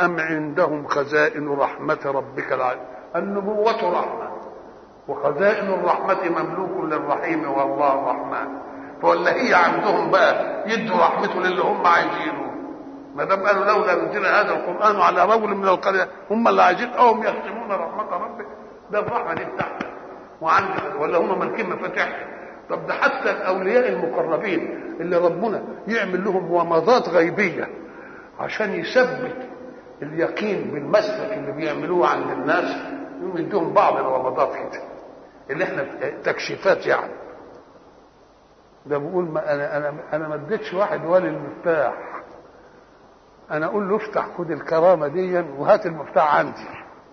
أم عندهم خزائن رحمة ربك العليم النبوة رحمة وخزائن الرحمة مملوك للرحيم والله الرحمن فولا هي عندهم بقى يدوا رحمته للي هم عايزينه ما دام قالوا لولا نزل هذا القرآن على رجل من القرية هم اللي عايزين هم يختمون رحمة ربك ده الرحمة دي بتاعتك وعندك ولا هم مالكين مفاتيحها طب ده حتى الاولياء المقربين اللي ربنا يعمل لهم ومضات غيبيه عشان يثبت اليقين بالمسلك اللي بيعملوه عند الناس يقوم يديهم بعض الومضات كده اللي احنا تكشيفات يعني ده بيقول ما انا انا انا ما اديتش واحد ولي المفتاح انا اقول له افتح خد الكرامه دي وهات المفتاح عندي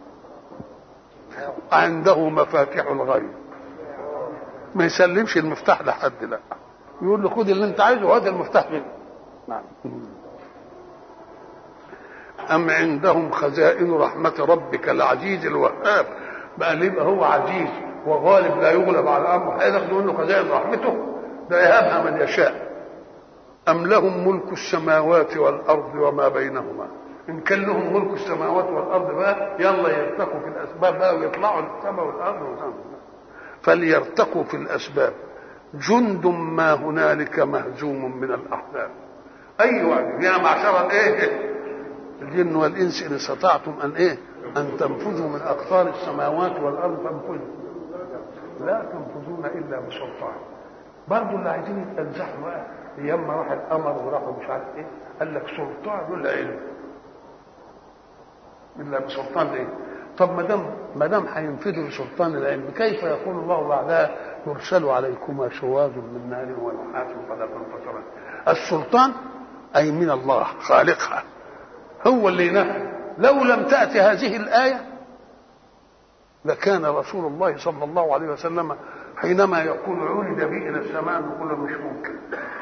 عنده مفاتيح الغيب ما يسلمش المفتاح لحد لا يقول له خد اللي انت عايزه وهات المفتاح منه نعم أم عندهم خزائن رحمة ربك العزيز الوهاب بقى ليه يبقى هو عزيز وغالب لا يغلب على أمره هياخدوا منه خزائن رحمته ده يهبها من يشاء أم لهم ملك السماوات والأرض وما بينهما إن كان لهم ملك السماوات والأرض بقى يلا يرتقوا في الأسباب بقى ويطلعوا السماء والأرض وسماء. فليرتقوا في الأسباب جند ما هنالك مهزوم من الأحزاب أيوة يا معشر الإيه الجن والإنس إن استطعتم أن إيه أن تنفذوا من أقطار السماوات والأرض فانفذوا لا تنفذون إلا بسلطان برضه اللي عايزين يتنزحوا بقى ايام ما راح القمر وراحوا مش عارف ايه قال لك سلطان العلم الا بسلطان ايه طب ما دام ما دام هينفذوا بسلطان العلم كيف يقول الله بعدها يرسل عليكما شواظ من نار ونحاس فلا تنتصران السلطان اي من الله خالقها هو اللي ينفذ لو لم تأتي هذه الآية لكان رسول الله صلى الله عليه وسلم حينما يقول عولد بي إلى السماء نقول مش ممكن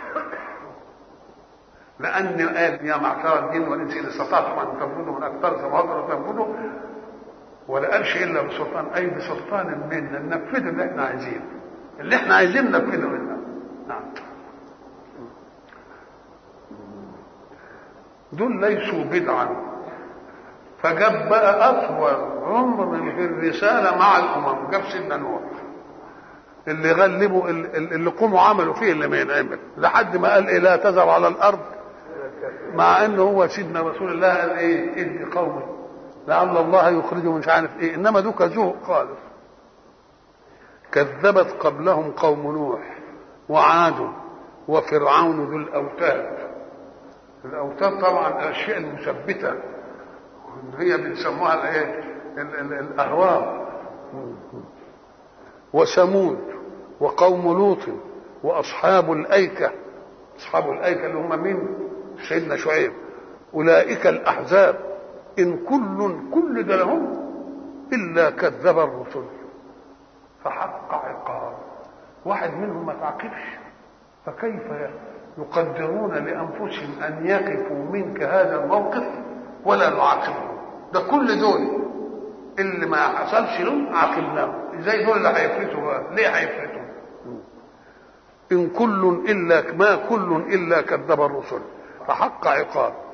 لأن قال يا معشر الجن والإنس إن استطعتم أن تنفذوا من أقطار السماوات تنفذوا ولا قالش إلا بسلطان أي بسلطان منا ننفذ اللي إحنا عايزينه اللي إحنا عايزين ننفذه منا نعم دول ليسوا بدعا فجاب بقى اطول عمر في الرساله مع الامم جاب سيدنا نوح اللي غلبوا اللي قوموا عملوا فيه اللي ما ينعمل لحد ما قال ايه لا تذر على الارض مع انه هو سيدنا رسول الله قال ايه ادي قومي لعل الله يخرجه مش عارف ايه انما دوك ذوق خالص كذبت قبلهم قوم نوح وعاد وفرعون ذو الاوتاد الاوتاد طبعا الاشياء المثبته هي بنسموها الايه الاهرام وثمود وقوم لوط واصحاب الايكه اصحاب الايكه اللي هم مين سيدنا شعيب اولئك الاحزاب ان كل كل ده لهم الا كذب الرسل فحق عقاب واحد منهم ما تعقبش فكيف يقدرون لانفسهم ان يقفوا منك هذا الموقف ولا نعاقبهم ده كل دول اللي ما حصلش لهم عاقبناهم ازاي دول اللي هيفلتوا بقى ليه هيفلتوا ان كل الا ما كل الا كذب الرسل فحق عقاب